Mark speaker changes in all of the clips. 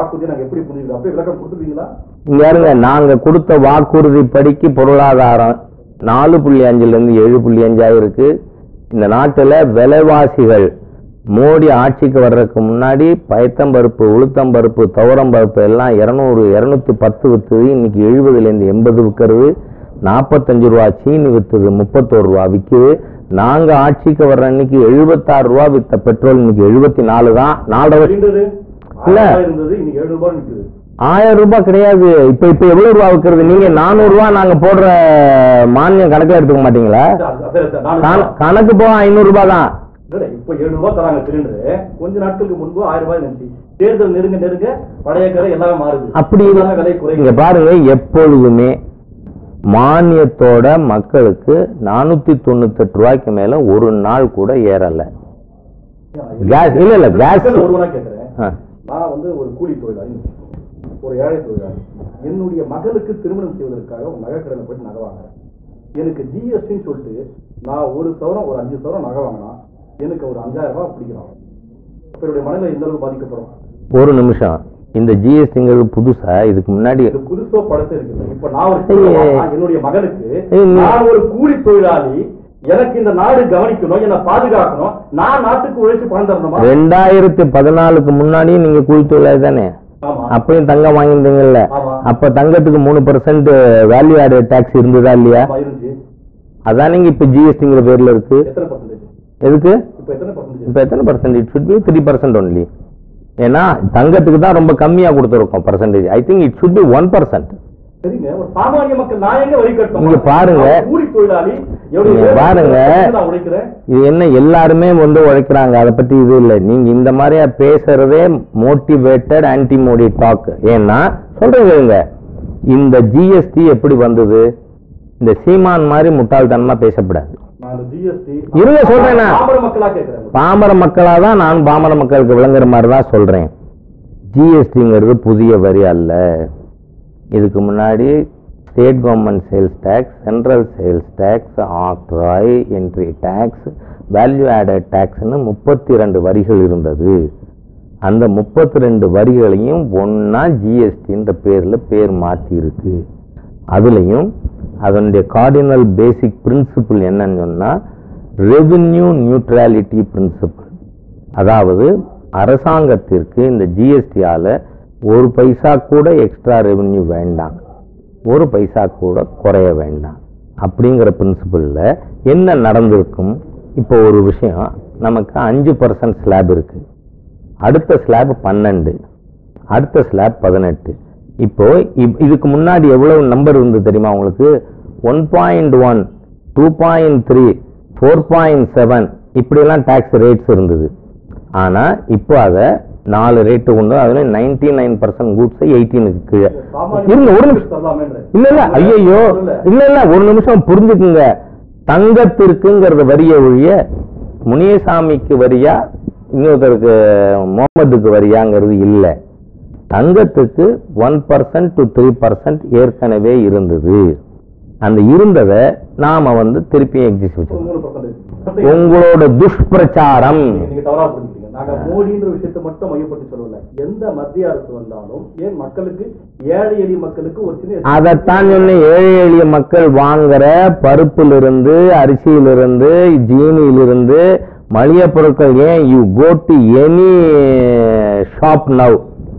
Speaker 1: வாக்குறுதியை நாங்க எப்படி புரிஞ்சுக்கிறோம் அப்படியே விளக்கம் கொடுத்துருவீங்களா
Speaker 2: இங்க பாருங்க நாங்க கொடுத்த வாக்குறுதி படிக்கு பொருளாதாரம் நாலு புள்ளி அஞ்சுல இருந்து ஏழு புள்ளி அஞ்சா இருக்கு இந்த நாட்டுல விலைவாசிகள் மோடி ஆட்சிக்கு வர்றதுக்கு முன்னாடி பயத்தம்பருப்பு உளுத்தம்பருப்பு துவரம்பருப்பு எல்லாம் இரநூறு இரநூத்தி பத்து வித்துது இன்னைக்கு எழுபதுல இருந்து எண்பது விற்கிறது நாற்பத்தஞ்சு ரூபா சீனி வித்துது முப்பத்தோரு ரூபா விக்குது நாங்க ஆட்சிக்கு வர்ற அன்னைக்கு எழுபத்தாறு ரூபா வித்த பெட்ரோல் இன்னைக்கு எழுபத்தி நாலு தான் நாலரை வருஷம்
Speaker 1: சிலிண்டரு
Speaker 2: இல்ல.
Speaker 1: ஆயிரம் ரூபாய் இருந்தது இன்னைக்கு ஏழு ரூபாய் நிக்குது
Speaker 2: ஆயிரம் ரூபாய் கிடையாது இப்ப இப்ப எவ்வளவு ரூபா விற்கிறது நீங்க நானூறு ரூபாய் நாங்க போடுற மானியம் கணக்குல எடுத்துக்க மாட்டீங்களா
Speaker 1: சார், சரி சார் நான்
Speaker 2: கண- கணக்கு போக ஐநூறு ரூபாய் தான்
Speaker 1: இல்ல, இப்ப ஏழு ரூபாய் தராங்க சிலிண்டரு கொஞ்ச நாட்களுக்கு முன்பு ஆயிரம் ரூபாய் இருந்துச்சு தேர்தல் நெருங்க நெருங்க பழைய கரை எல்லாமே மாறுது
Speaker 2: அப்படி
Speaker 1: எல்லாமே விலை
Speaker 2: இங்க
Speaker 1: குறையுது
Speaker 2: பாருங்க எப்பொழுதுமே மானியத்தோட மக்களுக்கு நானூத்தி தொண்ணூத்தெட்டு ரூபாய்க்கு மேல ஒரு நாள் கூட ஏறல gas- இல்ல, இல்ல, gas-
Speaker 1: ஒருவனா கேக்குறேன்
Speaker 2: ஆ.
Speaker 1: நான் வந்து ஒரு கூலி தொழிலாளி ஒரு ஏழை தொழிலாளி என்னுடைய மகளுக்கு திருமணம் செய்வதற்காக ஒரு நகை கடையில் போயிட்டு நகை வாங்குறேன் எனக்கு ஜிஎஸ்டின்னு சொல்லிட்டு நான் ஒரு சவரம் ஒரு அஞ்சு சவரம் நகை வாங்கினா எனக்கு ஒரு அஞ்சாயிரம் ரூபாய் பிடிக்கிறான் அப்ப என்னுடைய மனநிலை எந்த அளவுக்கு பாதிக்கப்படும்
Speaker 2: ஒரு நிமிஷம் இந்த ஜிஎஸ்டிங்கிறது புதுசா இதுக்கு முன்னாடி
Speaker 1: இது புதுசோ பழசு இருக்குது இப்ப நான் ஒரு
Speaker 2: ஐயே.
Speaker 1: நான் என்னுடைய மகனுக்கு
Speaker 2: ஏய், நீ-
Speaker 1: நான் ஒரு கூலி தொழிலாளி எனக்கு இந்த நாடு கவனிக்கணும் என்ன பாதுகாக்கணும் நான் நாட்டுக்கு உழைச்சு பணம் தரணுமா
Speaker 2: ரெண்டாயிரத்தி பதினாலுக்கு முன்னாடி நீங்க கூலி தொழிலாளி தானே
Speaker 1: ஆமா
Speaker 2: அப்பயும் தங்கம் வாங்கியிருந்தீங்கல்ல
Speaker 1: ஆமா.
Speaker 2: அப்ப தங்கத்துக்கு மூணு பர்சன்ட் வேல்யூ ஆடட் டாக்ஸ் இருந்ததா இல்லையா
Speaker 1: ஆமா, இருந்துச்சு
Speaker 2: அதான் நீங்க இப்ப ஜிஎஸ்டிங்கிற பேர்ல இருக்கு
Speaker 1: எத்தனை பர்சன்டேஜ்
Speaker 2: எதுக்கு
Speaker 1: இப்ப எத்தனை பர்சன்டேஜ்
Speaker 2: இப்ப எத்தனை percent it should be three percent only ஏன்னா தங்கத்துக்கு தான் ரொம்ப கம்மியா கொடுத்துருக்கோம் percentage I think it should be one percent
Speaker 1: சரிங்க ஒரு சாமானிய மக்கள் நான் எங்க வரி கட்டணும்
Speaker 2: நீங்க பாருங்க.
Speaker 1: நான் கூலி தொழிலாளி என்னுடைய
Speaker 2: நீங்க
Speaker 1: வேலை
Speaker 2: பாருங்க.
Speaker 1: நான் உழைக்கிறேன்
Speaker 2: இது என்ன எல்லாருமே வந்து உழைக்கிறாங்க அதை பத்தி இது இல்லை நீங்க இந்த மாதிரியா பேசுறதே மோட்டிவேட்டட் ஆன்டி மோடி டாக் ஏன்னா சொல்றேன் கேளுங்க இந்த ஜிஎஸ்டி எப்படி வந்தது இந்த சீமான் மாதிரி முட்டாள்தனமா பேசக்கூடாது
Speaker 1: நான் அந்த ஜிஎஸ்டி
Speaker 2: இருங்க, சொல்றேன் நான்.
Speaker 1: பாமர மக்களா கேட்கிறேன்
Speaker 2: பாமர மக்களா தான் நான் பாமர மக்களுக்கு விளங்குற மாதிரி தான் சொல்றேன் ஜிஎஸ்டிங்கிறது புதிய வரி அல்ல இதுக்கு முன்னாடி state government sales tax central sales tax octroi entry tax value added டேக்ஸ்னு முப்பத்தி ரெண்டு வரிகள் இருந்தது அந்த முப்பத்தி ரெண்டு வரிகளையும் ஒன்றா ஜிஎஸ்டின்ற பேரில் பேர் மாற்றியிருக்கு அதுலேயும் அதனுடைய கார்டினல் பேசிக் பிரின்சிபிள் என்னன்னு சொன்னால் ரெவென்யூ நியூட்ரலிட்டி பிரின்சிபிள் அதாவது அரசாங்கத்திற்கு இந்த ஜிஎஸ்டியால் ஒரு பைசா கூட எக்ஸ்ட்ரா ரெவென்யூ வேண்டாம் ஒரு பைசா கூட குறைய வேண்டாம் அப்படிங்கிற பிரின்சிபலில் என்ன நடந்திருக்கும் இப்போ ஒரு விஷயம் நமக்கு அஞ்சு பர்சன்ட் ஸ்லாப் இருக்கு அடுத்த ஸ்லாப் பன்னெண்டு அடுத்த ஸ்லாப் பதினெட்டு இப்போ இப்- இதுக்கு முன்னாடி எவ்வளவு நம்பர் இருந்தது தெரியுமா உங்களுக்கு one point one two point three four point seven இப்படியெல்லாம் டேக்ஸ் ரேட்ஸ் இருந்தது ஆனா இப்போ அதை நாலு ரேட்டு கொண்டு அதுல நைன்டி நைன் பர்சன்ட் கூட்ஸ் எயிட்டீனுக்கு கீழே
Speaker 1: சாமானிய
Speaker 2: இருங்க ஒரு
Speaker 1: மக்களுக்கு
Speaker 2: நிமிஷம்
Speaker 1: தரலாமேன்றேன்.
Speaker 2: இல்ல இல்ல ஐயோ
Speaker 1: இல்ல.
Speaker 2: இல்ல இல்ல ஒரு நிமிஷம் புரிஞ்சுக்குங்க தங்கத்திற்குங்கிறத வரிய ஒழிய முனியசாமிக்கு வரியா இன்னொருத்தருக்கு முகமதுக்கு வரியாங்கிறது இல்ல தங்கத்துக்கு one percent to three percent ஏற்கனவே இருந்தது அந்த இருந்ததை நாம வந்து திருப்பி எக்ஸிஸ்ட்
Speaker 1: ஒரு
Speaker 2: வச்சோம்
Speaker 1: மூணு percentage.
Speaker 2: உங்களோட துஷ்பிரச்சாரம்
Speaker 1: நீங்க- நீங்க தவறா புரிஞ்சுக்கிறீங்க நாங்க மோடின்ற விஷயத்தை மட்டும் மையப்படுத்தி சொல்லல எந்த மத்திய அரசு வந்தாலும் ஏன் மக்களுக்கு ஏழை எளிய மக்களுக்கு ஒரு சின்ன
Speaker 2: அதைத்தான் சொன்னேன் ஏழை எளிய மக்கள் வாங்குற பருப்பிலிருந்து அரிசியிலிருந்து ஜீனியிலிருந்து மளிகை பொருட்கள் ஏன் you go to any shop now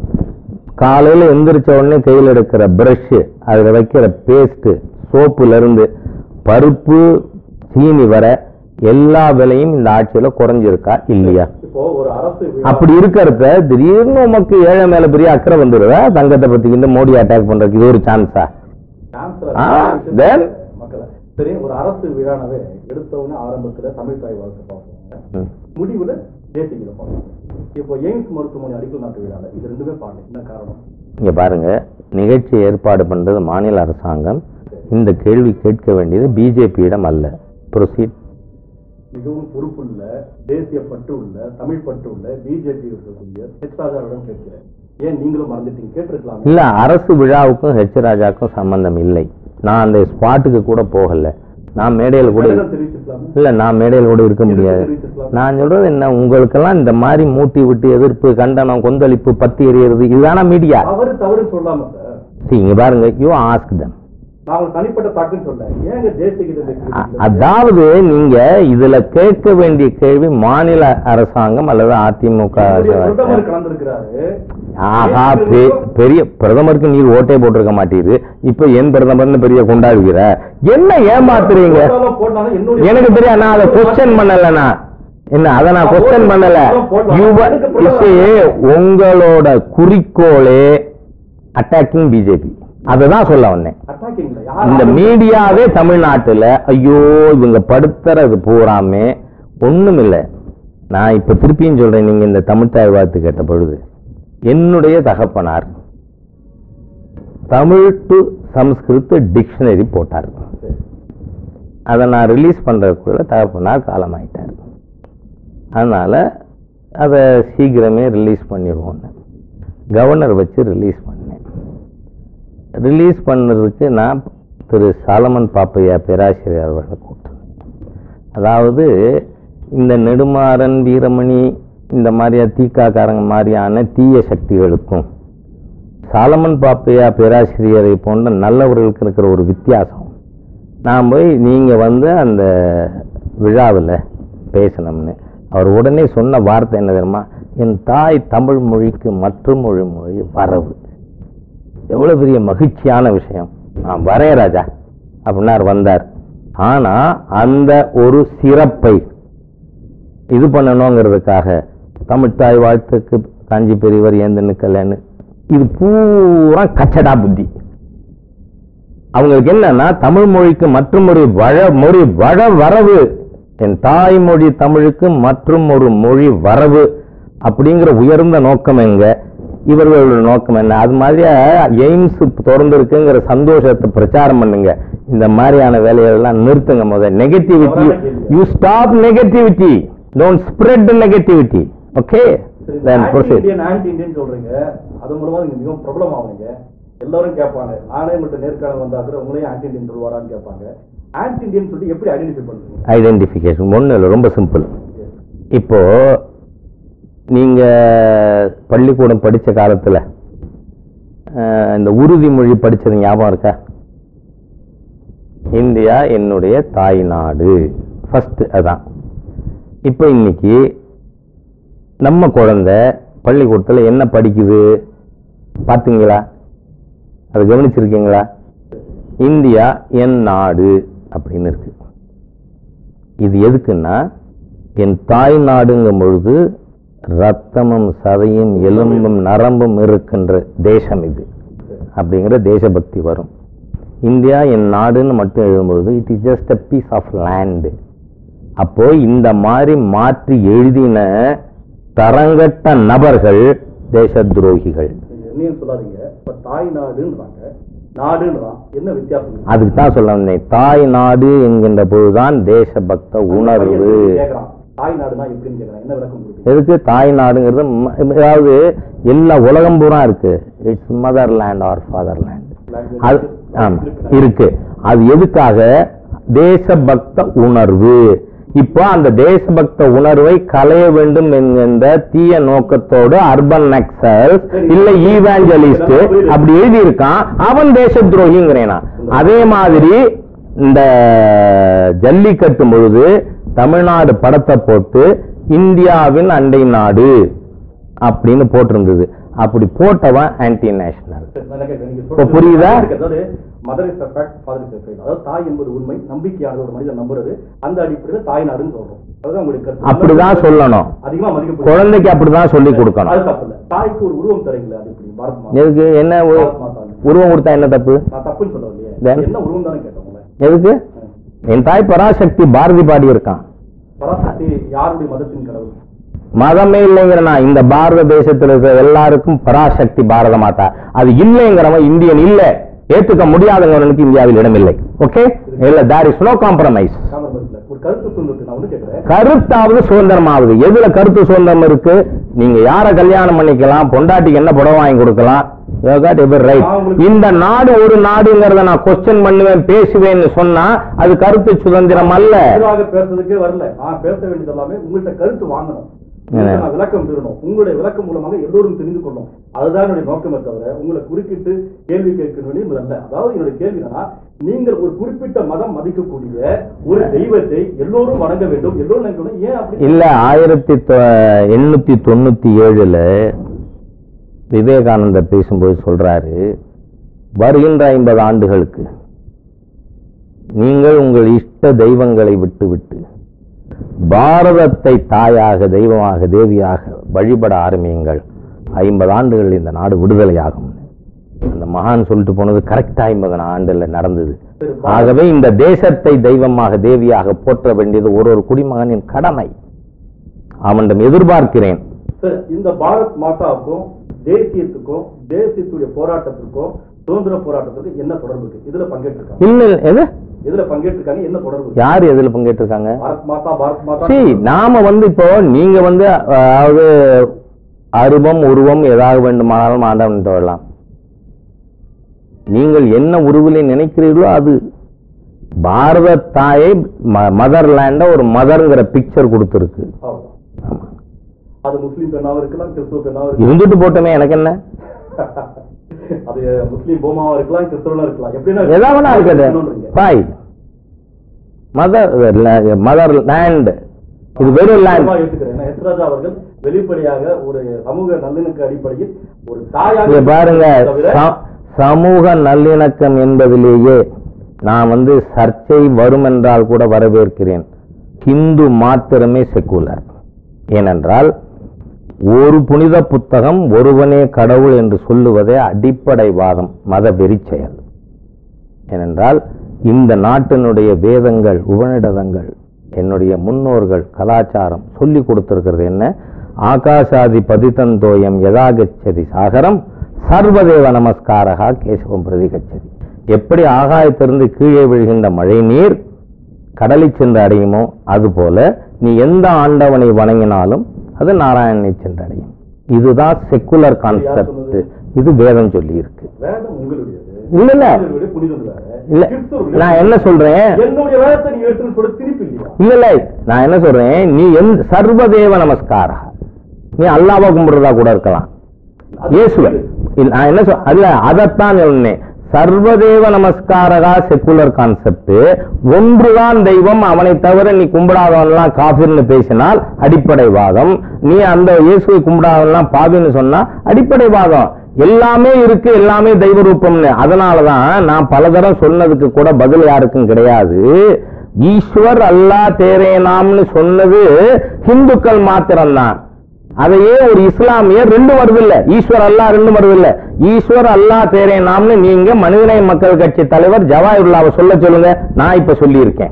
Speaker 2: காலையில எந்திரிச்ச உடனே கையில் எடுக்கிற பிரஷ் அதுல வைக்கிற பேஸ்ட் சோப்புல இருந்து பருப்பு சீனி வர எல்லா விலையும் இந்த ஆட்சியில குறைஞ்சிருக்கா இல்லையா
Speaker 1: இப்போ ஒரு அரசு விழா-
Speaker 2: அப்படி இருக்கிறத திடீர்னு உமக்கு ஏழை மேல பெரிய அக்கறை வந்துடுதா தங்கத்தை பத்திக்கிட்டு மோடி அட்டாக் பண்றதுக்கு இது ஒரு சான்ஸா
Speaker 1: chancellor
Speaker 2: ஆ,
Speaker 1: விஷயத்தை
Speaker 2: then?
Speaker 1: மக்களை சரி ஒரு அரசு விழானவே எடுத்தவொடனே ஆரம்பத்துல தமிழ் தாய் வாழ்க்கை பார்ப்போம் முடிவுல தேசிய கீதம் பார்ப்போம் இப்போ எய்ம்ஸ் மருத்துவமனை அடிக்கல் நாட்டு விழால இது ரெண்டுமே பாடல என்ன காரணம்
Speaker 2: இங்க பாருங்க நிகழ்ச்சி ஏற்பாடு பண்றது மாநில அரசாங்கம் இந்த கேள்வி கேட்க வேண்டியது பிஜேபியிடம் அல்ல ப்ரொசீட்
Speaker 1: மிகவும் பொறுப்புள்ள தேசிய பற்று உள்ள தமிழ் பற்று உள்ள பிஜேபி இருக்கக்கூடிய ஹெச் ராஜாவிடம் கேட்கிறேன் ஏன் நீங்களும் மறந்துட்டீங்க கேட்டிருக்கலாம்
Speaker 2: இல்ல அரசு விழாவுக்கும் ஹெச் ராஜாக்கும் சம்பந்தம் இல்லை நான் அந்த ஸ்பாட்டுக்கு கூட போகல நான் மேடையில் கூட
Speaker 1: கண்டனம் தெரிவிச்சிருக்கலாம் தெரிவிச்சிருக்கலாமே
Speaker 2: இல்ல நான் மேடையில் கூட இருக்க முடியாது
Speaker 1: தெரிவிச்சிருக்கலாம்.
Speaker 2: நான் சொல்றது என்ன உங்களுக்கெல்லாம் இந்த மாதிரி மூட்டி விட்டு எதிர்ப்பு கண்டனம் கொந்தளிப்பு பத்தி எறியறது இதுதானா மீடியா
Speaker 1: தவறு தவறு சொல்லாம சார்
Speaker 2: See, இங்க பாருங்க யூ ஆஸ்க் தம்
Speaker 1: நான் உங்களுக்கு தனிப்பட்ட தாக்குன்னு சொல்ல ஏங்க தேசிய கீதத்தை கிழிக்கிறீங்க?
Speaker 2: அதாவது நீங்க இதுல கேட்க வேண்டிய கேள்வி மாநில அரசாங்கம் அல்லது அதிமுக
Speaker 1: என்னுடைய
Speaker 2: அரசாங்கம்.
Speaker 1: பிரதமர் கலந்திருக்கிறாரு
Speaker 2: ஆஹா பெ- பெரிய பிரதமருக்கு நீர் ஓட்டே போட்டிருக்க மாட்டீரு இப்ப என் பிரதமர்னு பெரிய கொண்டாடுகிற என்ன ஏமாத்துறீங்க
Speaker 1: போட்டாலும் போட்டாலும் என்னுடைய
Speaker 2: எனக்கு தெரியாது நான் அதை கொஸ்டின் பண்ணல நான் என்ன அதை நான் கொஸ்டின் பண்ணல You were- you see, உங்களோட குறிக்கோளே அட்டாக்கிங் பிஜேபி அதுதான் சொல்ல வந்தேன்
Speaker 1: அட்டாக்கிங்ல யார்
Speaker 2: இந்த மீடியாவே தமிழ்நாட்டுல ஐயோ இவங்க படுத்துறது பூராமே ஒண்ணும் இல்ல நான் இப்ப திருப்பியும் சொல்றேன் நீங்க இந்த தமிழ் தாய் வாழ்த்து கேட்ட பொழுது என்னுடைய தகப்பனார் தமிழ் டு சம்ஸ்கிருத் டிக்ஷனரி போட்டார்
Speaker 1: சரி.
Speaker 2: அதை நான் ரிலீஸ் பண்றதுக்குள்ள தகப்பனார் காலமாயிட்டார் அதனால அதை சீக்கிரமே ரிலீஸ் பண்ணிடுவோன்னு கவர்னர் வச்சு ரிலீஸ் பண்ணேன் ரிலீஸ் பண்ணதுக்கு நான் திரு சாலமன் பாப்பையா பேராசிரியர் அவர்களை கூப்பிட்டேன் அதாவது இந்த நெடுமாறன் வீரமணி இந்த மாதிரியா தீக்காக்காரங்க மாதிரியான தீய சக்திகளுக்கும் சாலமன் பாப்பையா பேராசிரியரை போன்ற நல்லவர்களுக்கு இருக்கிற ஒரு வித்தியாசம் நான் போய் நீங்கள் வந்து அந்த விழாவில் பேசணும்னு அவர் உடனே சொன்ன வார்த்தை என்ன தெரியுமா என் தாய் தமிழ் மொழிக்கு மற்றும் மொழி மொழி வரவு எவ்வளோ பெரிய மகிழ்ச்சியான விஷயம் நான் வரேன் ராஜா அப்படின்னார் வந்தார் ஆனா அந்த ஒரு சிறப்பை இது பண்ணணுங்கிறதுக்காக தமிழ்த்தாய் வாழ்த்துக்கு காஞ்சி பெரியவர் ஏந்து நிக்கலன்னு இது பூரா கச்சடா புத்தி அவங்களுக்கு என்னன்னா தமிழ் மொழிக்கு மற்றும் ஒரு வழ மொழி வழ வரவு என் தாய்மொழி தமிழுக்கு மற்றும் ஒரு மொழி வரவு அப்படிங்கிற உயர்ந்த நோக்கம் எங்க இவர்களோட நோக்கம் என்ன அது மாதிரியா எய்ம்ஸ் திறந்து இருக்குங்கிற சந்தோஷத்தை பிரச்சாரம் பண்ணுங்க இந்த மாதிரியான வேலைகளெல்லாம் நிறுத்துங்க முதல்ல negativity you stop negativity don't spread negativity okay
Speaker 1: சரி,
Speaker 2: then
Speaker 1: anti
Speaker 2: proceed
Speaker 1: Indian, anti Indian சொல்றீங்க அது மூலமா நீங்க மிகவும் பிரபலம் ஆவீங்க எல்லாரும் கேட்பாங்க நானே மட்டும் நேர்காணல் வந்தா கூட உங்களையும் ஆன்டி இந்தியன் சொல்லுவாரான்னு கேட்பாங்க ஆன்டி இந்தியன் சொல்லி எப்படி ஐடென்டிஃபை பண்றீங்க
Speaker 2: ஐடென்டிஃபிகேஷன் ஒன்றும் இல்லை ரொம்ப சிம்பிள் இப்போ நீங்க பள்ளிக்கூடம் படிச்ச காலத்துல அஹ், இந்த உறுதிமொழி படிச்சது ஞாபகம் இருக்கா இந்தியா என்னுடைய தாய் நாடு ஃபர்ஸ்ட் அதான் இப்போ இன்னைக்கு நம்ம குழந்தை பள்ளிக்கூடத்துல என்ன படிக்குது பாத்தீங்களா அதை கவனிச்சிருக்கீங்களா இந்தியா என் நாடு அப்படின்னு இருக்கு இது எதுக்குன்னா என் தாய் நாடுங்கும் பொழுது ரத்தமும் சதையும் எலும்பும் நரம்பும் இருக்கின்ற தேசம் இது அப்படிங்கிற தேசபக்தி வரும் இந்தியா என் நாடுன்னு மட்டும் எழுதும்பொழுது it is just a piece of land அப்போ இந்த மாதிரி மாற்றி எழுதின தரங்கட்ட நபர்கள் தேச துரோகிகள்
Speaker 1: நீங்க என்னையும் சொல்லாதீங்க இப்ப தாய் நாடுன்றாங்க நாடுன்றான் என்ன வித்தியாசம்
Speaker 2: அதுக்கு தான் சொல்ல வந்தேன் தாய் நாடு என்கின்ற பொழுதுதான் தேசபக்த உணர்வு
Speaker 1: கேக்குறான் தாய் நாடுனா எப்படின்னு கேக்குறான் என்ன விளக்கம் கொடுப்பீங்க
Speaker 2: எதுக்கு தாய் நாடுங்கிறது ம- அதாவது எல்லா உலகம் பூரா இருக்கு it's mother land or father land அது ஆமா இருக்கு அது எதுக்காக தேசபக்த உணர்வு இப்போ அந்த தேசபக்த உணர்வை களைய வேண்டும் என்கின்ற தீய நோக்கத்தோடு அர்பன் நக்சல் இல்ல ஈவாஞ்சலிஸ்ட் அப்படி எழுதி இருக்கான் அவன் தேச துரோகிங்கிறேன் நான். அதே மாதிரி இந்த ஜல்லிக்கட்டு பொழுது தமிழ்நாடு படத்தை போட்டு இந்தியாவின் அண்டை நாடு அப்படின்னு போட்டிருந்தது அப்படி போட்டவன் ஆன்டி நேஷனல் இப்ப புரியுதா?
Speaker 1: அதாவது mother is fact father is fact அதாவது தாய் என்பது உண்மை நம்பிக்கையானது ஒரு மனிதன் நம்புறது அந்த அடிப்படையில் தாய் நாடுன்னு சொல்றோம் அதுதான் உங்களுக்கு கருத்து.
Speaker 2: அப்படிதான் சொல்லணும்
Speaker 1: அதிகமா மதிக்கப்படுது
Speaker 2: குழந்தைக்கு அப்படிதான் சொல்லி கொடுக்கணும்
Speaker 1: அது தப்பு இல்ல தாய்க்கு ஒரு உருவம் தரீங்களா அது இப்படி பாரத் மாதா
Speaker 2: எதுக்கு என்ன உ-
Speaker 1: பாரத் மாதா
Speaker 2: உருவம் கொடுத்தா என்ன தப்பு
Speaker 1: நான் தப்புன்னு சொல்ல இல்லையே
Speaker 2: Then?
Speaker 1: என்ன உருவம் தானே கேட்டேன் உங்களை
Speaker 2: எதுக்கு என் தாய் பராசக்தி பாரதி பாடி இருக்கான்
Speaker 1: பராசக்தி யாருடைய மதத்தின் கடவுள்
Speaker 2: மதமே இல்லைங்கிறனா இந்த பாரத தேசத்துல இருக்கிற எல்லாருக்கும் பராசக்தி பாரத மாதா அது இல்லைங்கிறவன் இந்தியன் இல்ல ஏத்துக்க முடியாதவனுக்கு இந்தியாவில் இடமில்லை ஓகே இல்ல தேர் இஸ் நோ காம்ப்ரமைஸ்
Speaker 1: காமர்பஸ்ல ஒரு கருத்து சுதந்திரத்தை நான் ஒண்ணு கேட்கிறேன்
Speaker 2: கருத்தாவது சுதந்திரமாவது எதுல கருத்து சுதந்திரம் இருக்கு நீங்க யார கல்யாணம் பண்ணிக்கலாம் பொண்டாட்டிக்கு என்ன புடவை வாங்கி கொடுக்கலாம் You have got every right.
Speaker 1: நான் உங்களுக்கு-
Speaker 2: இந்த நாடு ஒரு நாடுங்கிறத நான் கொஸ்டின் பண்ணுவேன் பேசுவேன்னு சொன்னா அது கருத்து சுதந்திரம் அல்ல
Speaker 1: எதிராக பேசுறதுக்கே வரல நான் பேச வேண்டியது எல்லாமே உங்கள்ட்ட கருத்து வாங்கணும் உங்கள்ட்ட நான் விளக்கம் பெறணும் உங்களுடைய விளக்கம் மூலமாக எல்லோரும் தெரிந்து கொள்ளணும் அதுதான் என்னுடைய நோக்கமே தவிர உங்களை குறுக்கிட்டு கேள்வி கேட்க வேண்டியது அல்ல அதாவது என்னுடைய கேள்வி என்னன்னா நீங்கள் ஒரு குறிப்பிட்ட மதம் மதிக்கக்கூடிய ஒரு தெய்வத்தை எல்லோரும் வணங்க வேண்டும் எல்லோரும் நினைக்க வேண்டும். ஏன் அப்படி
Speaker 2: இல்ல ஆயிரத்தி தொ- எண்ணூத்தி தொண்ணூத்தி ஏழுல விவேகானந்தர் பேசும்போது சொல்றாரு வருகின்ற ஐம்பது ஆண்டுகளுக்கு நீங்கள் உங்கள் இஷ்ட தெய்வங்களை விட்டுவிட்டு பாரதத்தை தாயாக தெய்வமாக தேவியாக வழிபட ஆரம்பியுங்கள் ஐம்பது ஆண்டுகள் இந்த நாடு விடுதலையாகும் அந்த மகான் சொல்லிட்டு போனது கரெக்டா ஐம்பது ஆண்டுல நடந்தது ஆகவே இந்த தேசத்தை தெய்வமாக தேவியாக போற்ற வேண்டியது ஒரு ஒரு குடிமகனின் கடமை அவனிடம் எதிர்பார்க்கிறேன்
Speaker 1: சரி, இந்த பாரத் மாதாவுக்கும் தேசியத்துக்கும் தேசியத்துடைய போராட்டத்திற்கும் சுதந்திர போராட்டத்திற்கும் என்ன தொடர்பு இருக்கு இதுல பங்கேற்றிருக்காங்க
Speaker 2: இல்ல எது
Speaker 1: இதுல பங்கேற்றிருக்காங்க என்ன தொடர்பு இருக்கு?
Speaker 2: யார் எதுல பங்கேற்றிருக்காங்க
Speaker 1: பாரத் மாதா பாரத் மாதா
Speaker 2: சரி நாம வந்து இப்போ நீங்க வந்து அதாவது அருவம் உருவம் ஏதாவது வேண்டுமானாலும் ஆண்டவன் வரலாம் நீங்கள் என்ன உருவிலே நினைக்கிறீர்களோ அது பாரத தாயை மதர்லேண்ட ஒரு மதர்ங்கிற பிக்சர் கொடுத்துருக்கு
Speaker 1: அவ்வளவுதான்.
Speaker 2: ஆமா.
Speaker 1: அது முஸ்லீம் பெண்ணாவும் இருக்கலாம் கிறிஸ்துவ பெண்ணாவும் இருக்கலாம்
Speaker 2: இருந்துட்டு போட்டோமே எனக்கு என்ன
Speaker 1: அது முஸ்லீம் போமாவா இருக்கலாம் கிறிஸ்தவனா இருக்கலாம் எப்படின்னா
Speaker 2: ஏதாவது ஒண்ணா இருக்குது
Speaker 1: இன்னொன்றுங்க.
Speaker 2: பாய் மதர் மதர் லேண்ட் இது வெறும் லேண்ட்
Speaker 1: நிச்சயமா ஏத்துக்கிறேன் ஏன்னா எஸ்ராஜா அவர்கள் வெளிப்படையாக ஒரு சமூக நல்லிணக்க அடிப்படையில் ஒரு தாயாக
Speaker 2: இங்க பாருங்க
Speaker 1: தவிர
Speaker 2: ச- சமூக நல்லிணக்கம் என்பதிலேயே நான் வந்து சர்ச்சை வரும் என்றால் கூட வரவேற்கிறேன் ஹிந்து மாத்திரமே செக்குலர் ஏனென்றால் ஒரு புனித புத்தகம் ஒருவனே கடவுள் என்று சொல்லுவதே அடிப்படை வாதம் மத வெறிச் செயல் ஏனென்றால் இந்த நாட்டினுடைய வேதங்கள் உபநிடதங்கள் என்னுடைய முன்னோர்கள் கலாச்சாரம் சொல்லி கொடுத்திருக்கிறது என்ன ஆகாசாதி பதித்தந்தோயம் யதாகச்சதி சாகரம் சர்வதேவ நமஸ்காரகா கேசவம் பிரதிகச்சதி எப்படி ஆகாயத்திலிருந்து கீழே விழுகின்ற மழை நீர் கடலை சென்று அடையுமோ அதுபோல நீ எந்த ஆண்டவனை வணங்கினாலும் அது நாராயணனை சென்று அடையும் இதுதான் செக்குலர் கான்செப்ட் இது வேதம் சொல்லி இருக்கு
Speaker 1: வேதம் உங்களுடையது
Speaker 2: இல்ல, இல்ல.
Speaker 1: உங்களுடைய புனிதம் வேற.
Speaker 2: இல்ல
Speaker 1: கிறிஸ்தவர்களுடைய
Speaker 2: நான் என்ன சொல்றேன்
Speaker 1: என்னுடைய வேதத்தை நீ எடுத்துன்னு சொல்ல திருப்பி இல்லையா
Speaker 2: இல்ல இல்ல நான் என்ன சொல்றேன் நீ எந்த சர்வதேவ நமஸ்காரா நீ அல்லாவை கும்பிடுறதா கூட இருக்கலாம் இயேசுவன் இல்ல, நான் என்ன சொல் அல்ல அதைத்தான் சொன்னேன் சர்வதேவ நமஸ்காரகா செக்குலர் கான்செப்ட் ஒன்றுதான் தெய்வம் அவனை தவிர நீ கும்பிடாதவன்லாம் காஃபிர்னு பேசினால் அடிப்படை வாதம் நீ அந்த இயேசுவை கும்பிடாதவன்லாம் பாவின்னு சொன்னா அடிப்படை வாதம் எல்லாமே இருக்கு எல்லாமே தெய்வ ரூபம்னு அதனாலதான் நான் பல தரம் சொன்னதுக்கு கூட பதில் யாருக்கும் கிடையாது ஈஸ்வர் அல்லா தேரேனாம்னு சொன்னது ஹிந்துக்கள் மாத்திரம்தான் அதையே ஒரு இஸ்லாமியர் ரெண்டு வருது இல்ல ஈஸ்வர் அல்லாஹ் ரெண்டு வருது இல்ல ஈஸ்வர் அல்லாஹ் தேரே நாம்னு நீங்க மனிதநேய மக்கள் கட்சி தலைவர் ஜவாஹிருல்லாவை சொல்ல சொல்லுங்க நான் இப்ப சொல்லி இருக்கேன்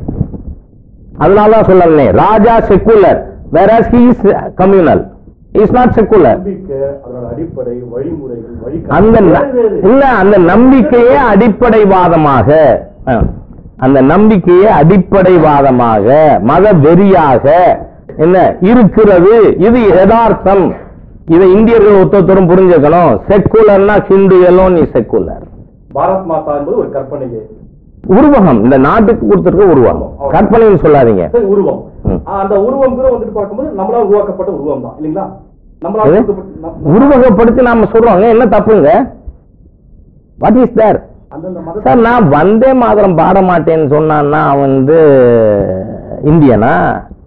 Speaker 2: அதனாலதான் சொல்லலே ராஜா செக்குலர் வேற he is communal is not secular
Speaker 1: நம்பிக்கை அதனோட அடிப்படை வழிமுறைகள் வழி
Speaker 2: அந்த ந-
Speaker 1: வேறு வேறு.
Speaker 2: இல்ல அந்த நம்பிக்கையே அடிப்படைவாதமாக ஆ, அந்த நம்பிக்கையே அடிப்படைவாதமாக மத வெறியாக என்ன இருக்கிறது இது யதார்த்தம் இதை இந்தியர்கள் ஒத்தொத்தரும் புரிஞ்சுக்கணும் செக்குலர்னா ஹிந்து எல்லோன் நீ செக்குலர்
Speaker 1: பாரத் மாதா என்பது ஒரு கற்பனையே
Speaker 2: உருவகம் இந்த நாட்டுக்கு கொடுத்திருக்க உருவகம் கற்பனைன்னு சொல்லாதீங்க
Speaker 1: சரி உருவம்
Speaker 2: ம்.
Speaker 1: அந்த உருவம் கூட வந்துட்டு பார்க்கும்போது நம்மளால உருவாக்கப்பட்ட உருவம் தான் இல்லைங்களா நம்மளால
Speaker 2: எது?
Speaker 1: உருவாக்கப்பட்ட- நம்-
Speaker 2: உருவகப்படுத்தி நாம சொல்றோங்க என்ன தப்புங்க வாட் இஸ் தேர்
Speaker 1: அந்தந்த மத
Speaker 2: சார் நான் வந்தே மாதரம் பாட மாட்டேன்னு சொன்னான்னா அவன் வந்து இந்தியனா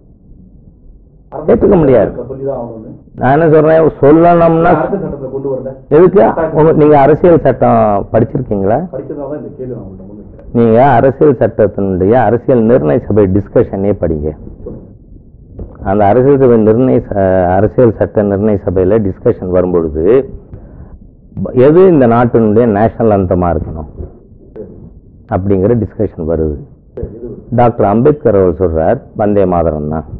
Speaker 2: ஏத்துக்க முடியாது.
Speaker 1: சொல்லிதான் ஆகணும்
Speaker 2: நான் என்ன சொல்றேன் சொல்லணும்னா
Speaker 1: அரசு சட்டத்தை கொண்டு வரல
Speaker 2: எதுக்கு உங்க- நீங்க அரசியல் சட்டம் படிச்சிருக்கீங்களா
Speaker 1: படிச்சதால தான் இந்த கேள்வி நான் உங்கள்ட்ட முன் வைக்கிறேன்
Speaker 2: நீங்க அரசியல் சட்டத்தினுடைய அரசியல் நிர்ணய சபை டிஸ்கஷனே படிங்க
Speaker 1: சொல்லுங்க
Speaker 2: அந்த அரசியல் சபை நிர்ணய ச- அரசியல் சட்ட நிர்ணய சபையில டிஸ்கஷன் வரும்பொழுது ப- எது இந்த நாட்டினுடைய நேஷனல் அந்தமா இருக்கணும்
Speaker 1: சரி
Speaker 2: அப்படிங்கிற டிஸ்கஷன் வருது
Speaker 1: சரி இது
Speaker 2: டாக்டர் அம்பேத்கர் அவர் சொல்றார் வந்தே மாதரம் தான்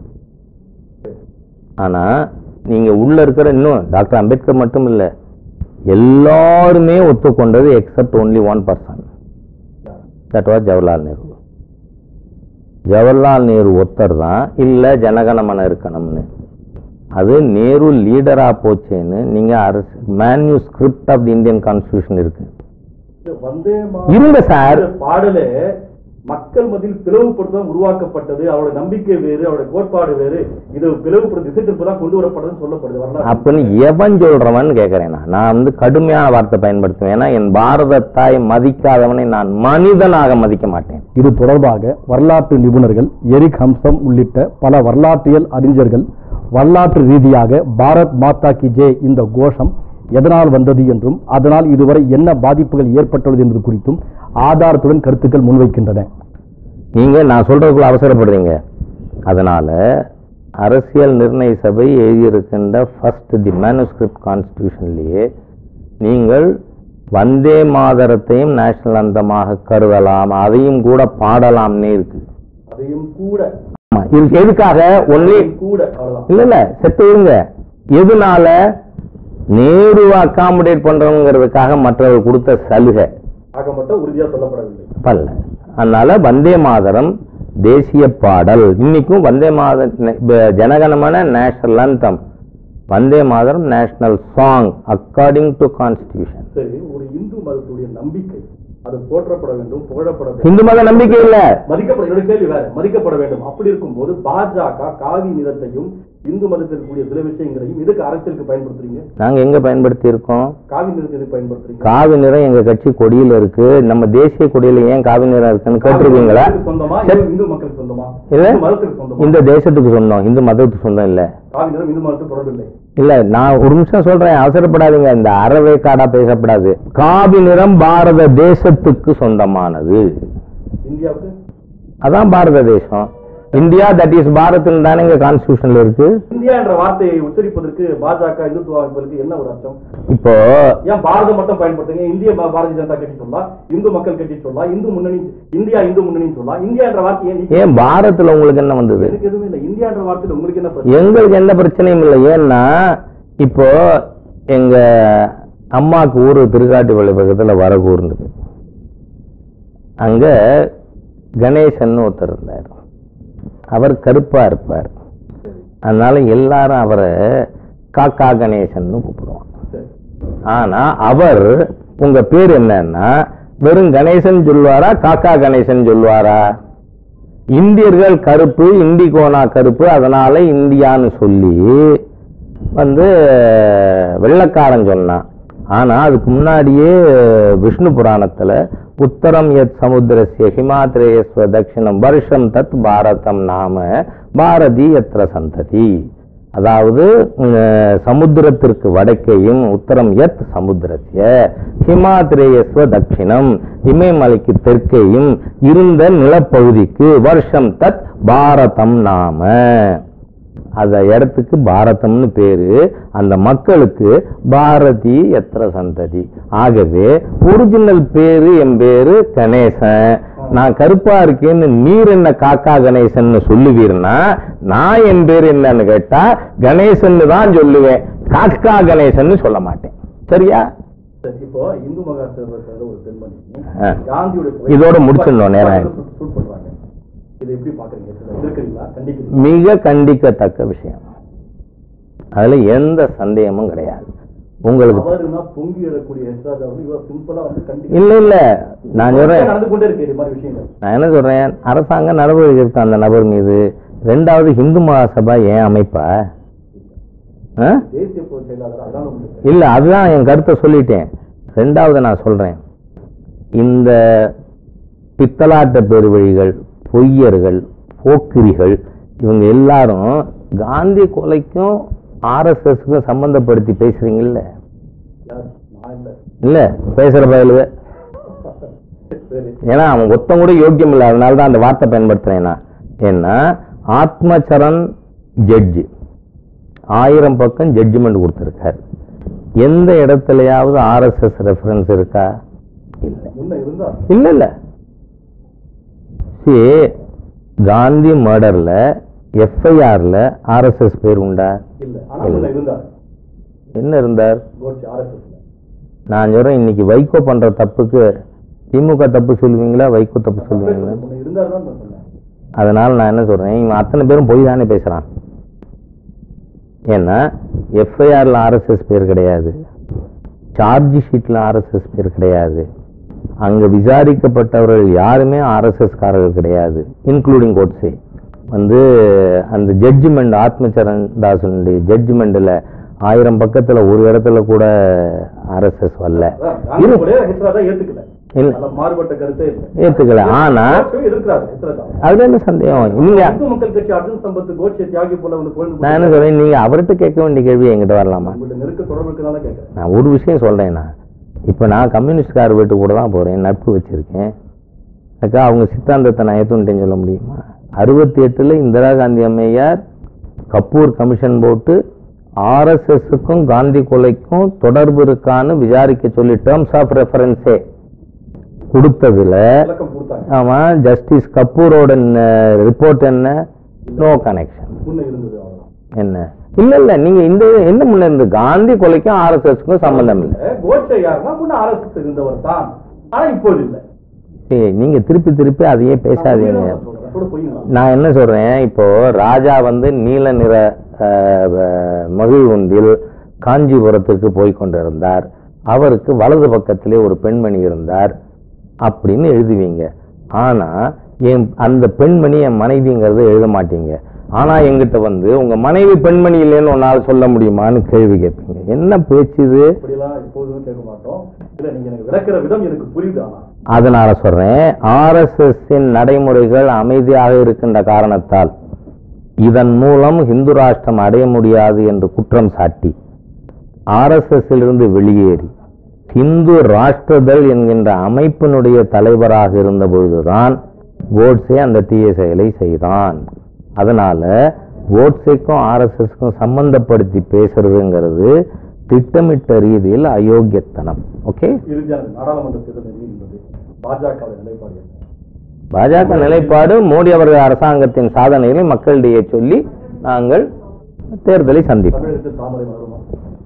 Speaker 2: ஆனா நீங்க உள்ள இருக்கிற இன்னும் டாக்டர் அம்பேத்கர் மட்டும் இல்ல எல்லாருமே ஒத்துக்கொண்டது except only one person that was Jawaharlal Nehru Jawaharlal Nehru ஒத்தர் தான் இல்ல ஜனகணமன இருக்கணும்னு அது நேரு லீடரா போச்சேன்னு நீங்க அரசு manuscript of the Indian constitution இருக்கு
Speaker 1: வந்தே
Speaker 2: இருங்க சார்.
Speaker 1: பாடலே மக்கள் மத்தியில் பிளவுபடுத்தம் உருவாக்கப்பட்டது அவரோட நம்பிக்கை வேறு அவரோட கோட்பாடு வேறு இது பிளவுபடுத்த திசை திருப்ப தான் கொண்டு வரப்பட்டதுன்னு சொல்லப்படுது வரலாறு
Speaker 2: அப்படின்னு எவன் சொல்றவன் கேட்கிறேன் நான் நான் வந்து கடுமையான வார்த்தை பயன்படுத்துவேன் ஏன்னா என் பாரத தாய் மதிக்காதவனை நான் மனிதனாக மதிக்க மாட்டேன்
Speaker 3: இது தொடர்பாக வரலாற்று நிபுணர்கள் எரிக் ஹம்சம் உள்ளிட்ட பல வரலாற்றியல் அறிஞர்கள் வரலாற்று ரீதியாக பாரத் மாதா கி ஜே இந்த கோஷம் எதனால் வந்தது என்றும் அதனால் இதுவரை என்ன பாதிப்புகள் ஏற்பட்டுள்ளது என்பது குறித்தும் ஆதாரத்துடன் கருத்துக்கள் முன்வைக்கின்றன
Speaker 2: நீங்க நான் சொல்றதுக்குள்ள அவசரப்படுறீங்க அதனால அரசியல் நிர்ணய சபை எழுதியிருக்கின்ற ஃபர்ஸ்ட் தி மேனுஸ்கிரிப்ட் கான்ஸ்டியூஷன்லேயே நீங்கள் வந்தே மாதரத்தையும் நேஷனல் அந்தமாக கருதலாம் அதையும் கூட பாடலாம்னே இருக்கு
Speaker 1: அதையும் கூட
Speaker 2: ஆமா இதுக்கு எதுக்காக ஒன்லி
Speaker 1: அதையும் கூட அவ்வளவுதான்
Speaker 2: இல்ல இல்ல செத்து இருங்க எதனால நேரு அகாமடேட் பண்றவங்கிறதுக்காக மற்றவர்கள் கொடுத்த சலுகை
Speaker 1: ஆக மட்டும் உறுதியா சொல்லப்படவில்லை
Speaker 2: பல்ல அதனால வந்தே மாதரம் தேசிய பாடல் இன்னைக்கும் வந்தே மாத Jana Gana Mana national anthem Vande Mataram national song according to constitution
Speaker 1: சரி ஒரு இந்து மதத்துடைய நம்பிக்கை அது போற்றப்பட வேண்டும் புகழப்பட வேண்டும்
Speaker 2: இந்து மத நம்பிக்கை இல்ல
Speaker 1: மதிக்கப்பட என்னோட கேள்வி வேற மதிக்கப்பட வேண்டும் அப்படி இருக்கும்போது பாஜக காவி நிறத்தையும் இந்து மதத்தில் கூடிய சில விஷயங்களையும் எதுக்கு அரசியலுக்கு பயன்படுத்துறீங்க
Speaker 2: நாங்க எங்க பயன்படுத்தி இருக்கோம்
Speaker 1: காவி நிறத்தை எதுக்கு பயன்படுத்துறீங்க
Speaker 2: காவி நிறம் எங்க கட்சி கொடியில இருக்கு நம்ம தேசிய கொடியில ஏன் காவி நிறம் இருக்குன்னு கேட்டிருக்கீங்களா
Speaker 1: மதத்துக்கு சொந்தமா
Speaker 2: சரி.
Speaker 1: இந்து- இந்து மக்களுக்கு சொந்தமா
Speaker 2: இல்ல.
Speaker 1: இந்து மதத்துக்கு சொந்தமா
Speaker 2: இந்த தேசத்துக்கு சொந்தம் இந்து மதத்துக்கு சொந்தம் இல்ல
Speaker 1: காவி நிறம் இந்து மதத்துக்கு தொடர்பில்லை
Speaker 2: இல்ல நான் ஒரு நிமிஷம் சொல்றேன் அவசரப்படாதீங்க இந்த அறவே காடா பேசப்படாது காவி நிறம் பாரத தேசத்துக்கு சொந்தமானது
Speaker 1: இந்தியாவுக்கு
Speaker 2: அதான் பாரத தேசம் இந்தியா தட் இஸ் பாரத்னு தானே எங்க கான்ஸ்டியூஷன்ல இருக்கு
Speaker 1: இந்தியா என்ற வார்த்தையை உச்சரிப்பதற்கு பாஜக இந்துத்துவ அமைப்புகளுக்கு என்ன ஒரு அர்த்தம்
Speaker 2: இப்போ
Speaker 1: ஏன் பாரதம் மட்டும் பயன்படுத்துங்க இந்திய பா- பாரதிய ஜனதா கட்சி சொல்லலாம் இந்து மக்கள் கட்சி சொல்லலாம் இந்து முன்னணி இந்தியா இந்து முன்னணின்னு சொல்லலாம் இந்தியா என்ற வார்த்தையை நீக்கி-
Speaker 2: ஏன் பாரத்ல உங்களுக்கு என்ன வந்தது
Speaker 1: எனக்கு எதுவுமே இல்லை இந்தியா என்ற வார்த்தையில உங்களுக்கு என்ன பிரச்சனை
Speaker 2: எங்களுக்கு எந்த பிரச்சனையும் இல்லை ஏன்னா இப்போ எங்க அம்மாவுக்கு ஊரு திருக்காட்டுப்பள்ளி பக்கத்துல வரகூர்னு அங்க கணேசன் ஒருத்தர் இருந்தார் அவர் கருப்பா இருப்பார் அதனால எல்லாரும் அவரை காக்கா கணேசன் கூப்பிடுவாங்க
Speaker 1: சரி.
Speaker 2: ஆனா அவர் உங்க பேர் என்னன்னா வெறும் கணேசன் சொல்லுவாரா காக்கா கணேசன் சொல்லுவாரா இந்தியர்கள் கருப்பு இண்டிகோனா கருப்பு அதனால இந்தியான்னு சொல்லி வந்து வெள்ளக்காரன் சொன்னான் ஆனா அதுக்கு முன்னாடியே விஷ்ணு புராணத்துல உத்தரம் யத் சமுத்திரஸ்ய ஹிமாத்ரேயஸ்வ தட்சிணம் வருஷம் தத் பாரதம் நாம பாரதி எத்திர சந்ததி அதாவது உம், சமுத்திரத்திற்கு வடக்கேயும் உத்தரம் யத் சமுத்திரஸ்ய ஹிமாத்ரேயஸ்வ தட்சிணம் இமயமலைக்கு தெற்கேயும் இருந்த நிலப்பகுதிக்கு வருஷம் தத் பாரதம் நாம அந்த இடத்துக்கு பாரதம்னு பேரு அந்த மக்களுக்கு பாரதி எத்திர சந்ததி ஆகவே ஒரிஜினல் பேரு என் பேரு கணேசன் நான் கருப்பா இருக்கேன்னு நீர் என்ன காக்கா கணேசன் சொல்லுவீர்னா நான் என் பேர் என்னன்னு கேட்டா கணேசன் தான் சொல்லுவேன் காக்கா கணேசன் சொல்ல மாட்டேன் சரியா
Speaker 1: சரி, இப்போ இந்து மகா சபை சேர்ந்த ஒரு பெண்மணி
Speaker 2: ஆ.
Speaker 1: காந்தியுடைய
Speaker 2: இதோட முடிச்சிடணும், நேரம் ஆயிடுச்சு.
Speaker 1: ஷூட் பண்றாங்க இதை எப்படி பாக்குறீங்க இருக்கிறீங்களா கண்டிக்கிறீங்களா
Speaker 2: மிக கண்டிக்கத்தக்க விஷயம் அதுல எந்த சந்தேகமும் கிடையாது உங்களுக்கு
Speaker 1: அவருனா பொங்கி எழக்கூடிய எஸ்ராஜ் அவர்கள் இவ்வளவு சிம்பிளா வந்து கண்டிக்க
Speaker 2: இல்ல இல்ல நான் சொல்றேன்
Speaker 1: நடந்து கொண்டே இருக்கு இது மாதிரி விஷயங்கள்
Speaker 2: நான் என்ன சொல்றேன் அரசாங்க நடவடிக்கை எடுத்த அந்த நபர் மீது ரெண்டாவது இந்து மகாசபா ஏன் அமைப்பா ஆ?
Speaker 1: தேசிய பொதுச் செயலாளர் அதான் உங்களுக்கு
Speaker 2: இல்ல அதுதான் என் கருத்தை சொல்லிட்டேன் ரெண்டாவது நான் சொல்றேன் இந்த பித்தலாட்ட பெருவழிகள் பொய்யர்கள் போக்கிரிகள் இவங்க எல்லாரும் காந்தி கொலைக்கும் ஆர்எஸ்எஸ்க்கும் சம்பந்தப்படுத்தி பேசுறீங்கல்ல
Speaker 1: யார் நான் இல்ல
Speaker 2: இல்ல பேசுற பயலுவே
Speaker 1: சரி
Speaker 2: ஏன்னா அவன் ஒத்தம் கூட யோக்கியம் இல்லை அதனால தான் அந்த வார்த்தை பயன்படுத்துறேன் நான் ஏன்னா ஆத்மச்சரன் ஜட்ஜு ஆயிரம் பக்கம் ஜட்ஜ்மெண்ட் கொடுத்துருக்காரு எந்த இடத்துலயாவது ஆர்எஸ்எஸ் ரெஃபரன்ஸ் இருக்கா இல்லை
Speaker 1: முன்ன இருந்தா
Speaker 2: இல்ல இல்ல see காந்தி மர்டர்ல எஃப்ஐஆர்ல ஆர்எஸ்எஸ் பேர் உண்டா
Speaker 1: இல்ல ஆனா முன்ன இருந்தார்
Speaker 2: என்ன இருந்தார்
Speaker 1: கோட்சி ஆர்எஸ்எஸ்ல
Speaker 2: நான் சொல்றேன் இன்னைக்கு வைகோ பண்ற தப்புக்கு திமுக தப்பு சொல்லுவீங்களா வைகோ தப்பு சொல்லுவீங்களா
Speaker 1: முன்ன இருந்தார் தான் நான் சொன்னேன்
Speaker 2: அதனால நான் என்ன சொல்றேன் இவன் அத்தனை பேரும் பொய் தானே பேசுறான் ஏன்னா எஃப்ஐஆரில் ஆர்எஸ்எஸ் பேர் கிடையாது சார்ஜ் ஷீட்டில் ஆர்எஸ்எஸ் பேர் கிடையாது அங்கே விசாரிக்கப்பட்டவர்கள் யாருமே ஆர்எஸ்எஸ் காரர்கள் கிடையாது இன்க்ளூடிங் கோட்ஸே வந்து அந்த ஜட்ஜ்மெண்ட் ஆத்மச்சரண் தாசனுடைய ஜட்ஜ்மெண்ட்டில் ஆயிரம் பக்கத்தில் ஒரு இடத்துல கூட ஆர்எஸ்எஸ் வரல
Speaker 1: அதான் காந்தி கூட ஹெச்ராஜா ஏத்துக்கல
Speaker 2: இல்ல.
Speaker 1: அதுல மாறுபட்ட கருத்தே இல்லை
Speaker 2: ஏத்துக்கல ஆனா
Speaker 1: கோட்சே எதிர்க்கிறாரு ஹெச்ராஜா
Speaker 2: அதுல என்ன சந்தேகம் நீங்க
Speaker 1: இந்து மக்கள் கட்சி அர்ஜுன் சம்பத் கோட்சே தியாகி போல வந்து புகழ்ந்து
Speaker 2: நான் என்ன சொல்றேன் நீங்க அவர்கிட்ட கேட்க வேண்டிய கேள்வி என்கிட்ட வரலாமா
Speaker 1: உங்கள்ட்ட நெருக்க தொடர்பு இருக்கிறதால கேட்கறேன்
Speaker 2: நான் ஒரு விஷயம் சொல்றேன் நான் இப்போ நான் கம்யூனிஸ்ட்கார வீட்டு கூட தான் போறேன் நட்பு வச்சிருக்கேன் அக்கா அவங்க சித்தாந்தத்தை நான் ஏற்றுன்ட்டேன்னு சொல்ல முடியுமா அறுபத்தி எட்டுல இந்திரா காந்தி அம்மையார் கப்பூர் கமிஷன் போட்டு ஆர்எஸ்எஸ்க்கும் காந்தி கொலைக்கும் தொடர்பு இருக்கான்னு விசாரிக்க சொல்லி டேர்ம்ஸ் ஆஃப் ரெஃபரன்ஸே கொடுத்ததுல
Speaker 1: விளக்கம் கொடுத்தாங்க
Speaker 2: ஆமா ஜஸ்டிஸ் கபூரோட ரிப்போர்ட் என்ன நோ கனெக்ஷன்
Speaker 1: முன்ன இருந்தது அவ்வளவுதான்
Speaker 2: என்ன இல்ல இல்ல நீங்க இந்த என்ன முன்ன இருந்து காந்தி கொலைக்கும் ஆர்எஸ்எஸ்க்கும் சம்பந்தம் இல்லை
Speaker 1: கோட்சே யாருன்னா முன்ன ஆர்எஸ்எஸ் இருந்தவர் தான் ஆனா இப்போது இல்லை
Speaker 2: ஏய், நீங்க திருப்பி திருப்பி அதையே பேசாதீங்க
Speaker 1: நான் சொல்றேன். சொல்ல போய்ங்களா
Speaker 2: நான் என்ன சொல்றேன் இப்போ ராஜா வந்து நீல நிற அஹ், அஹ், மகிழ்வுந்தில் காஞ்சிபுரத்துக்கு போய் கொண்டிருந்தார் அவருக்கு வலது பக்கத்திலே ஒரு பெண்மணி இருந்தார் அப்படின்னு எழுதுவீங்க ஆனா என் அந்த பெண்மணி என் மனைவிங்கிறத எழுத மாட்டீங்க ஆனா எங்கிட்ட வந்து உங்க மனைவி பெண்மணி இல்லைன்னு உன்னால சொல்ல முடியுமான்னு கேள்வி கேட்பீங்க என்ன பேச்சு இது
Speaker 1: இப்படியெல்லாம் எப்போதுமே கேட்க மாட்டோம் இல்ல நீங்க எனக்கு விளக்குற விதம் எனக்கு புரியுது ஆனா
Speaker 2: அதனால சொல்றேன் ஆர்எஸ்எஸ்ஸின் நடைமுறைகள் அமைதியாக இருக்கின்ற காரணத்தால் இதன் மூலம் இந்து ராஷ்டிரம் அடைய முடியாது என்று குற்றம் சாட்டி ஆர்எஸ்எஸ் இருந்து வெளியேறி இந்து ராஷ்டிரதள் என்கின்ற அமைப்பினுடைய தலைவராக இருந்த பொழுதுதான் கோட்ஸே அந்த தீய செயலை செய்தான் அதனால கோட்ஸேக்கும் ஆர்எஸ்எஸ்க்கும் சம்பந்தப்படுத்தி பேசுறதுங்கிறது திட்டமிட்ட ரீதியில் அயோக்கியத்தனம் ஓகே
Speaker 1: இறுதியாக நாடாளுமன்ற தேர்தல் நெருங்குகின்றது பாஜக நிலைப்பாடு என்ன
Speaker 2: பாஜக நிலைப்பாடு மோடி அவர்கள் அரசாங்கத்தின் சாதனைகளை மக்களிடையே சொல்லி நாங்கள் தேர்தலை சந்திப்போம்
Speaker 1: தமிழகத்தில் தாமரை மலருமா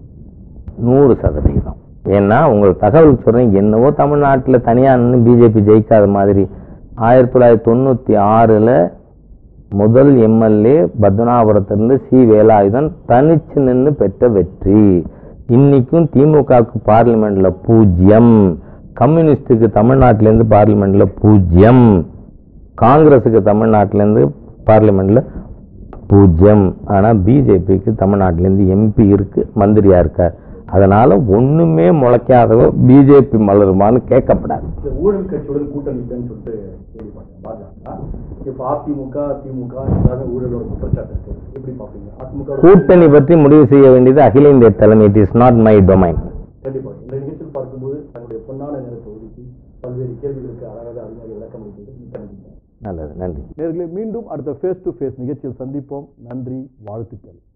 Speaker 2: நூறு சதவிகிதம் ஏன்னா உங்கள் தகவல் சொல்றேன் என்னவோ தமிழ்நாட்டில் தனியாக நின்று பிஜேபி ஜெயிக்காத மாதிரி ஆயிரத்தி தொள்ளாயிரத்தி தொண்ணூற்றி ஆறில் முதல் எம்எல்ஏ பத்மநாபுரத்திலிருந்து சி வேலாயுதன் தனிச்சு நின்று பெற்ற வெற்றி இன்னைக்கும் திமுகவுக்கு பார்லிமெண்ட்ல பூஜ்யம் கம்யூனிஸ்டுக்கு தமிழ்நாட்டிலேருந்து பார்லிமெண்ட்ல பூஜ்யம் காங்கிரஸுக்கு தமிழ்நாட்டிலேருந்து பார்லிமெண்ட்ல பூஜ்யம் ஆனால் பிஜேபிக்கு தமிழ்நாட்டிலேருந்து எம்பி இருக்கு மந்திரியா இருக்கார் அதனால ஒண்ணுமே முளைக்காதவோ பிஜேபி மலருமான்னு கேட்கப்படாது
Speaker 1: இந்த ஊழல் கட்சியுடன் கூட்டணி இல்லைன்னு சொல்லிட்டு கேள்விப்பட்டேன் பாஜக இப்ப அதிமுக திமுக எல்லாமே ஊழலோட குற்றச்சாட்டு இருக்கு எப்படி பாப்பீங்க அதிமுக
Speaker 2: கூட்டணி பற்றி முடிவு செய்ய வேண்டியது அகில இந்திய தலைமை it is not my domain
Speaker 1: கண்டிப்பா இந்த நிகழ்ச்சியில் பார்க்கும்போது தன்னுடைய பொன்னான நேரத்தை ஒதுக்கி பல்வேறு கேள்விகளுக்கு அழகாக அருமையாக விளக்கம் அளித்தது மிக்க நன்றி
Speaker 2: நல்லது நன்றி
Speaker 3: நேர்களை மீண்டும் அடுத்த ஃபேஸ் டு ஃபேஸ் நிகழ்ச்சியில் சந்திப்போம் நன்றி வாழ்த்துக்கள்